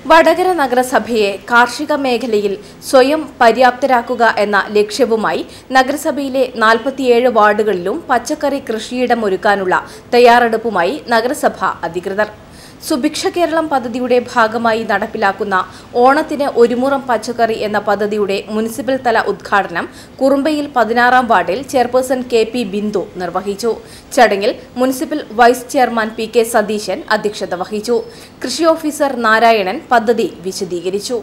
വടകര നഗരസഭയെ കാർഷിക മേഖലയിൽ സ്വയം പര്യാപ്തരാക്കുക എന്ന ലക്ഷ്യവുമായി നഗരസഭയിലെ നാൽപ്പത്തിയേഴ് വാർഡുകളിലും പച്ചക്കറി കൃഷിയിടം ഒരുക്കാനുള്ള തയ്യാറെടുപ്പുമായി നഗരസഭ അധികൃതർ സുഭിക്ഷ കേരളം പദ്ധതിയുടെ ഭാഗമായി നടപ്പിലാക്കുന്ന ഓണത്തിന് ഒരുമുറം പച്ചക്കറി എന്ന പദ്ധതിയുടെ മുനിസിപ്പൽ തല ഉദ്ഘാടനം കുറുമ്പയിൽ പതിനാറാം വാർഡിൽ ചെയർപേഴ്സൺ കെ പി ബിന്ദു നിർവഹിച്ചു ചടങ്ങിൽ municipal vice chairman P K Satheesan അധ്യക്ഷത വഹിച്ചു കൃഷി ഓഫീസർ നാരായണൻ പദ്ധതി വിശദീകരിച്ചു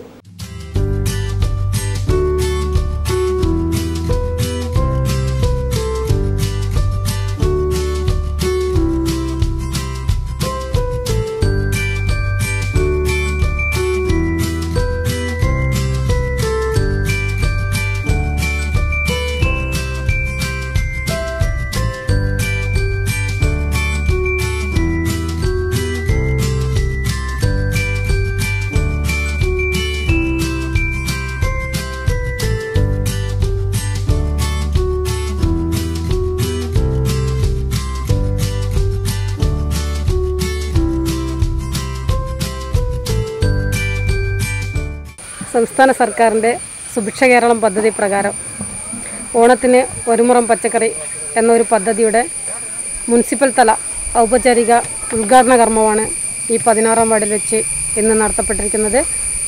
സംസ്ഥാന സർക്കാരിൻ്റെ സുഭിക്ഷ കേരളം പദ്ധതി പ്രകാരം ഓണത്തിന് ഒരുമുറം പച്ചക്കറി എന്നൊരു പദ്ധതിയുടെ മുനിസിപ്പൽ തല ഔപചാരിക ഉദ്ഘാടന കർമ്മമാണ് ഈ പതിനാറാം വാർഡിൽ വെച്ച് ഇന്ന് നടത്തപ്പെട്ടിരിക്കുന്നത്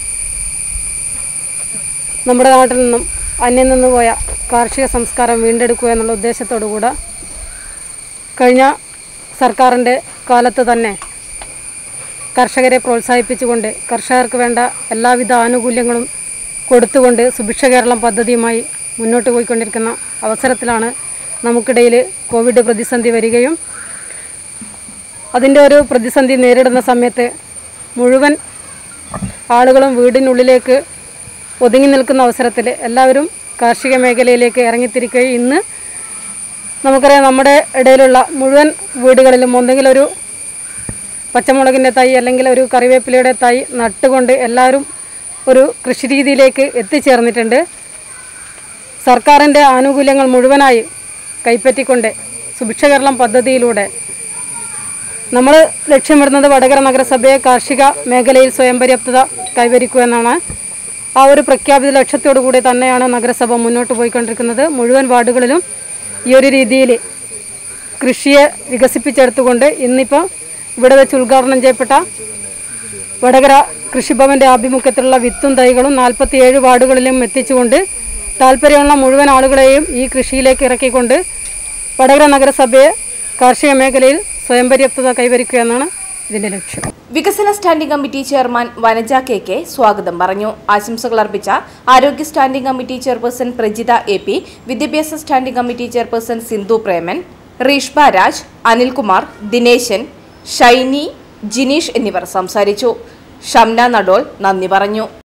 നമ്മുടെ നാട്ടിൽ നിന്നും അന്യം നിന്ന് പോയ കാർഷിക സംസ്കാരം വീണ്ടെടുക്കുക എന്നുള്ള ഉദ്ദേശത്തോടു കൂടെ കഴിഞ്ഞ സർക്കാരിൻ്റെ കാലത്ത് തന്നെ കർഷകരെ പ്രോത്സാഹിപ്പിച്ചുകൊണ്ട് കർഷകർക്ക് വേണ്ട എല്ലാവിധ ആനുകൂല്യങ്ങളും കൊടുത്തുകൊണ്ട് സുഭിക്ഷ കേരളം പദ്ധതിയുമായി മുന്നോട്ട് പോയിക്കൊണ്ടിരിക്കുന്ന അവസരത്തിലാണ് നമുക്കിടയിൽ കോവിഡ് പ്രതിസന്ധി വരികയും അതിൻ്റെ ഒരു പ്രതിസന്ധി നേരിടുന്ന സമയത്ത് മുഴുവൻ ആളുകളും വീടിനുള്ളിലേക്ക് ഒതുങ്ങി നിൽക്കുന്ന അവസരത്തിൽ എല്ലാവരും കാർഷിക മേഖലയിലേക്ക് ഇറങ്ങിത്തിരിക്കുകയും ഇന്ന് നമുക്കറിയാം നമ്മുടെ ഇടയിലുള്ള മുഴുവൻ വീടുകളിലും ഒന്നെങ്കിലും ഒരു പച്ചമുളകിൻ്റെ തൈ അല്ലെങ്കിൽ ഒരു കറിവേപ്പിലയുടെ തൈ നട്ടുകൊണ്ട് എല്ലാവരും ഒരു കൃഷി രീതിയിലേക്ക് എത്തിച്ചേർന്നിട്ടുണ്ട് സർക്കാരിൻ്റെ ആനുകൂല്യങ്ങൾ മുഴുവനായി കൈപ്പറ്റിക്കൊണ്ട് സുഭിക്ഷ കേരളം പദ്ധതിയിലൂടെ നമ്മൾ ലക്ഷ്യമിടുന്നത് വടകര നഗരസഭയെ കാർഷിക മേഖലയിൽ സ്വയം പര്യാപ്തത കൈവരിക്കുക എന്നാണ് ആ ഒരു പ്രഖ്യാപിത ലക്ഷ്യത്തോടു കൂടി തന്നെയാണ് നഗരസഭ മുന്നോട്ട് പോയിക്കൊണ്ടിരിക്കുന്നത് മുഴുവൻ വാർഡുകളിലും ഈ ഒരു രീതിയിൽ കൃഷിയെ വികസിപ്പിച്ചെടുത്തുകൊണ്ട് ഇന്നിപ്പോൾ ഇവിടെ വെച്ച് ഉദ്ഘാടനം ചെയ്യപ്പെട്ട വടകര കൃഷിഭവന്റെ ആഭിമുഖ്യത്തിലുള്ള വിത്തും തൈകളും നാൽപ്പത്തിയേഴ് വാർഡുകളിലും എത്തിച്ചുകൊണ്ട് താല്പര്യമുള്ള മുഴുവൻ ആളുകളെയും ഈ കൃഷിയിലേക്ക് ഇറക്കിക്കൊണ്ട് വടകര നഗരസഭയെ കാർഷിക മേഖലയിൽ സ്വയം പര്യാപ്തത കൈവരിക്കുക എന്നാണ് ഇതിൻ്റെ ലക്ഷ്യം വികസന standing committee chairman Vanaja K K സ്വാഗതം പറഞ്ഞു ആശംസകൾ അർപ്പിച്ച ആരോഗ്യ standing committee chairperson Prajitha A P വിദ്യാഭ്യാസ standing committee chairperson Sindhu Preman Reeshba Raj Anilkumar Dineshan Shiny Jineesh എന്നിവർ സംസാരിച്ചു ഷംന നടോൾ നന്ദി പറഞ്ഞു